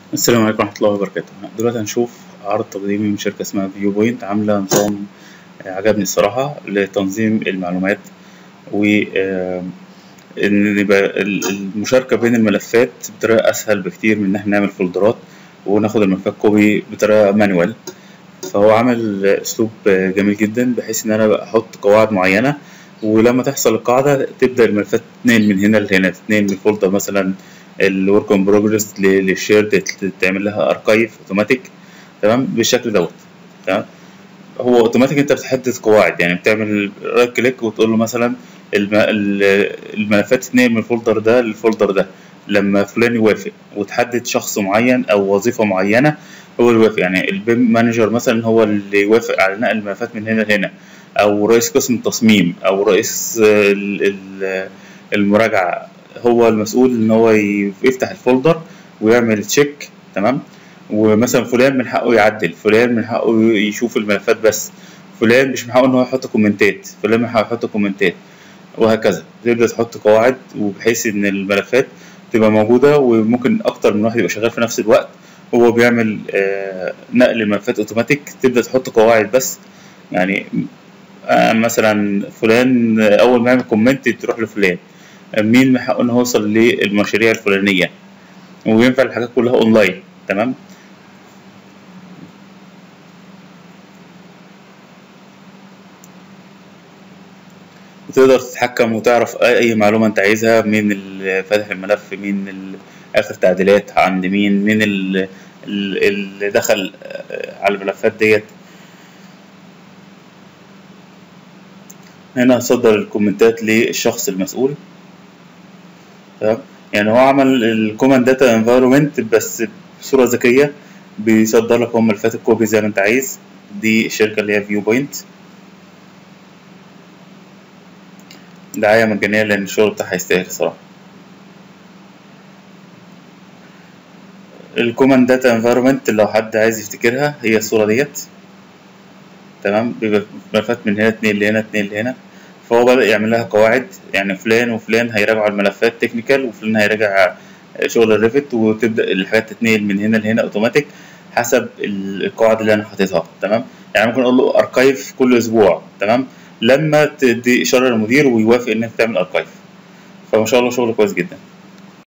السلام عليكم ورحمة الله وبركاته دلوقتي هنشوف عرض تقديمي من شركة اسمها فيو بوينت عاملة نظام عجبني الصراحة لتنظيم المعلومات و آه، إن يبقى ال- المشاركة بين الملفات بطريقة أسهل بكتير من إن احنا نعمل فولدرات وناخد الملفات كوبي بطريقة مانوال فهو عامل أسلوب جميل جدا بحيث إن أنا أحط قواعد معينة ولما تحصل القاعدة تبدأ الملفات تتنقل من هنا لهنا تتنقل من فولدر مثلا الورك ان بروجرس للشير تعمل لها اركايف اوتوماتيك تمام بالشكل دوت تمام هو اوتوماتيك انت بتحدد قواعد يعني بتعمل رايت كليك وتقول له مثلا الم- ال- الملفات تتنقل من الفولدر ده للفولدر ده لما فلان يوافق وتحدد شخص معين او وظيفه معينه هو اللي يوافق يعني البيم مانجر مثلا هو اللي يوافق على نقل الملفات من هنا لهنا او رئيس قسم التصميم او رئيس ال- ال- المراجعه هو المسؤول ان هو ي- يفتح الفولدر ويعمل تشيك تمام ومثلا فلان من حقه يعدل فلان من حقه يشوف الملفات بس فلان مش من حقه ان هو يحط كومنتات فلان من حقه يحط كومنتات وهكذا تبدا تحط قواعد وبحيث ان الملفات تبقى موجوده وممكن اكتر من واحد يبقى شغال في نفس الوقت هو بيعمل آه، نقل الملفات اوتوماتيك تبدا تحط قواعد بس يعني آه، مثلا فلان آه، اول ما يعمل كومنت تروح لفلان آه، مين من حقه ان هو يوصل للمشاريع الفلانيه وينفع الحاجات كلها اونلاين تمام وتقدر تتحكم وتعرف اي أي معلومه انت عايزها مين اللي فاتح الملف مين ال- اخر تعديلات عند مين مين ال- ال- اللي دخل آه، على الملفات ديت هنا هصدر الكومنتات للشخص المسؤول تمام يعني هو عمل الكوماند داتا انفايرمنت بس بصوره ذكيه بيصدر لك هو ملفات الكوبي زي ما انت عايز دي الشركه اللي هي فيو بوينت دعايه مجانيه لان الشغل بتاعها يستاهل الصراحه الكوماند داتا انفايرمنت لو حد عايز يفتكرها هي الصوره ديت تمام بيبقى ملفات من هنا اتنين لهنا اتنين لهنا فهو بدأ يعمل لها قواعد يعني فلان وفلان هيراجعوا الملفات تكنيكال وفلان هيراجع شغل الريفت وتبدأ الحاجات تتنقل من هنا لهنا اوتوماتيك حسب ال- القواعد اللي انا حاططها تمام يعني ممكن اقول له اركايف كل اسبوع تمام لما تدي اشاره للمدير ويوافق ان انت تعمل اركايف فما شاء الله شغل كويس جدا